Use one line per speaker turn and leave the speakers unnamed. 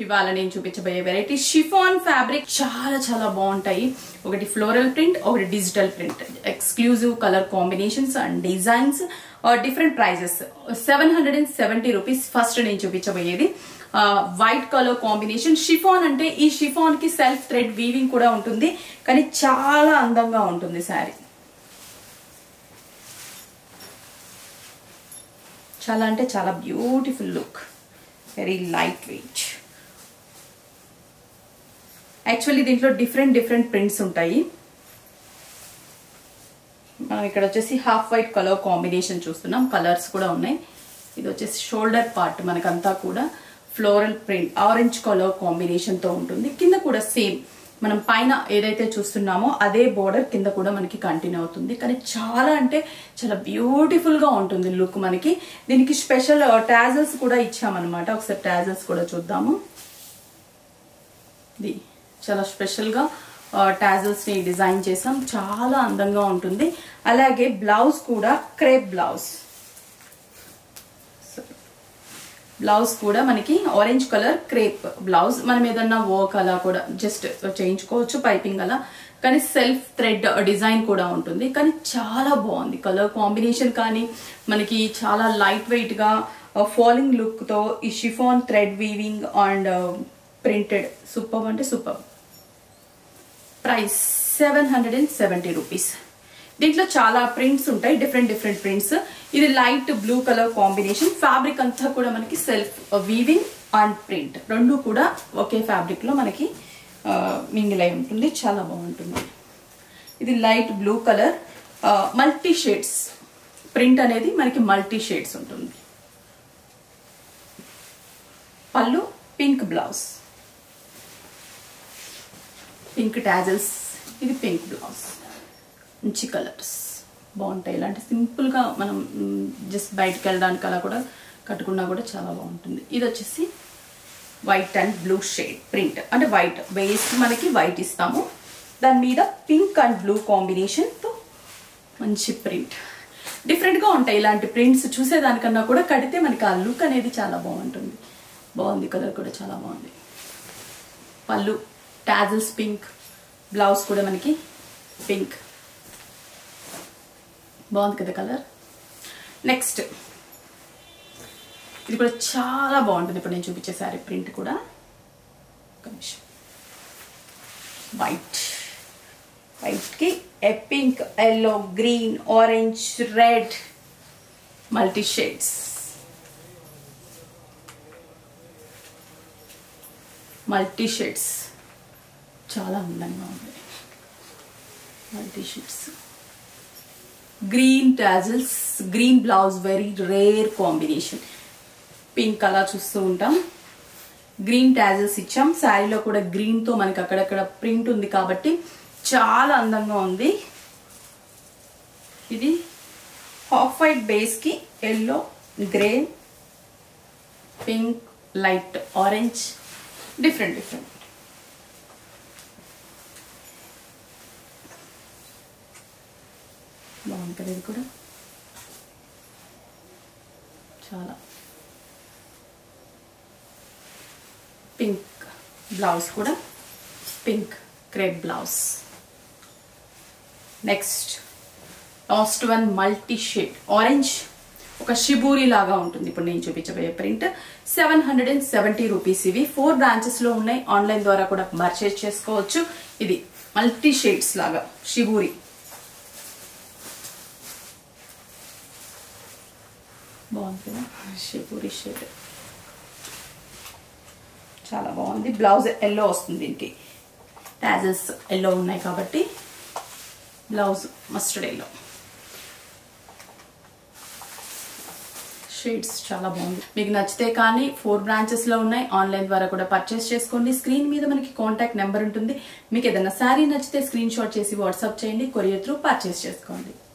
ఇవాళ నేను చూపించబోయే వెరైటీ షిఫాన్ ఫ్యాబ్రిక్ చాలా చాలా బాగుంటాయి ఒకటి ఫ్లోరల్ ప్రింట్ ఒకటి digital print exclusive colour combinations and designs different prices seven hundred and seventy rupees first నేను చూపించబోయేది వైట్ కలర్ కాంబినేషన్ షిఫాన్ అంటే ఈ షిఫాన్ కి సెల్ఫ్ థ్రెడ్ వీవింగ్ కూడా ఉంటుంది కానీ చాలా అందంగా ఉంటుంది శారీ చాలా అంటే చాలా beautiful look very light weight actually దీంట్లో డిఫరెంట్ డిఫరెంట్ ప్రింట్స్ ఉంటాయి మనం ఇక్కడ వచ్చేసి హాఫ్ వైట్ కలర్ కాంబినేషన్ చూస్తున్నాం కలర్స్ కూడా ఉన్నాయి ఇది వచ్చేసి షోల్డర్ పార్ట్ మనకంతా కూడా floral print orange colour combination తో ఉంటుంది కింద కూడా సేమ్ మనం పైన ఏదైతే చూస్తున్నామో అదే బోర్డర్ కింద కూడా మనకి కంటిన్యూ అవుతుంది కానీ చాలా అంటే చాలా బ్యూటిఫుల్ గా ఉంటుంది లుక్ మనకి దీనికి స్పెషల్ టాజల్స్ కూడా ఇచ్చామన్నమాట ఒకసారి టాజల్స్ కూడా చూద్దాము ఇది చాలా స్పెషల్ గా టాజల్స్ ని డిజైన్ చేసాం చాలా అందంగా ఉంటుంది అలాగే బ్లౌజ్ కూడా క్రేప్ బ్లౌజ్ బ్లౌజ్ కూడా మనకి ఆరెంజ్ కలర్ క్రేప్ బ్లౌజ్ మనం ఏదన్నా వర్క్ అలా కూడా జస్ట్ చేయించుకోవచ్చు పైపింగ్ అలా కానీ సెల్ఫ్ థ్రెడ్ డిజైన్ కూడా ఉంటుంది కానీ చాలా బాగుంది కలర్ కాంబినేషన్ కానీ మనకి చాలా లైట్ వెయిట్ గా ఫాలింగ్ లుక్ తో ఈ chiffon thread weaving and printed super అంటే super price seven hundred and seventy rupees దీంట్లో చాలా ప్రింట్స్ ఉంటాయి డిఫరెంట్ డిఫరెంట్ ప్రింట్స్ ఇది light blue colour combination fabric అంతా కూడా మనకి సెల్ఫ్ వీవింగ్ అండ్ ప్రింట్ రెండు కూడా ఒకే ఫ్యాబ్రిక్ లో మనకి మింగిల్ అయి ఉంటుంది చాలా బాగుంటుంది ఇది light blue colour multi shades print అనేది మనకి మల్టీ షేడ్స్ ఉంటుంది పళ్ళు పింక్ బ్లౌజ్ పింక్ టాజల్స్ ఇది పింక్ బ్లౌజ్ మంచి కలర్స్ బాగుంటాయి ఇలాంటి సింపుల్గా మనం జస్ట్ బయటకు వెళ్ళడానికి అలా కూడా కట్టుకున్నా కూడా చాలా బాగుంటుంది ఇది వచ్చేసి white and blue shade print అంటే వైట్ వేస్ట్ మనకి వైట్ ఇస్తాము దాని మీద పింక్ అండ్ బ్లూ కాంబినేషన్తో మంచి ప్రింట్ డిఫరెంట్గా ఉంటాయి ఇలాంటి ప్రింట్స్ చూసేదానికన్నా కూడా కడితే మనకి ఆ లుక్ అనేది చాలా బాగుంటుంది బాగుంది కలర్ కూడా చాలా బాగుంది పళ్ళు టాజల్స్ పింక్ బ్లౌజ్ కూడా మనకి పింక్ బాగుంది కదా కలర్ నెక్స్ట్ ఇది కూడా చాలా బాగుంటుంది ఇప్పుడు నేను చూపించే శారీ ప్రింట్ కూడా ఒక నిమిషం వైట్ వైట్కి a pink yellow green orange red multi shades multi shades చాలా అందంగా ఉంది multi shades green tassels green blouse very rare combination pink అలా చూస్తూ ఉంటాం గ్రీన్ టాజల్స్ ఇచ్చాం శారీలో కూడా గ్రీన్తో మనకి అక్కడక్కడ ప్రింట్ ఉంది కాబట్టి చాలా అందంగా ఉంది ఇది హాఫ్ వైట్ బేస్కి yellow grey pink light orange different different బాగుంది కదా ఇది కూడా చాలా పింక్ బ్లౌజ్ కూడా pink crepe blouse next last one multi shade orange ఒక షిబూరి లాగా ఉంటుంది ఇప్పుడు నేను చూపించబోయే print seven hundred and seventy rupees ఇవి ఫోర్ బ్రాంచెస్ లో ఉన్నాయి ఆన్లైన్ ద్వారా కూడా పర్చేస్ చేసుకోవచ్చు ఇది మల్టీ షేడ్స్ లాగా షిబూరి బాగుంది కదా షిబూరి షేడ్ చాలా బాగుంది బ్లౌజ్ ఎల్లో వస్తుంది దీనికి టాజల్స్ ఎల్లో ఉన్నాయి కాబట్టి బ్లౌజ్ మస్టర్డ్ ఎల్లో షేడ్స్ చాలా బాగుంది మీకు నచ్చితే కానీ ఫోర్ బ్రాంచెస్ లో ఉన్నాయి ఆన్లైన్ ద్వారా కూడా పర్చేస్ చేసుకోండి స్క్రీన్ మీద మనకి కాంటాక్ట్ నెంబర్ ఉంటుంది మీకు ఏదైనా శారీ నచ్చితే స్క్రీన్ షాట్ చేసి వాట్సాప్ చేయండి కొరియర్ త్రూ పర్చేస్ చేసుకోండి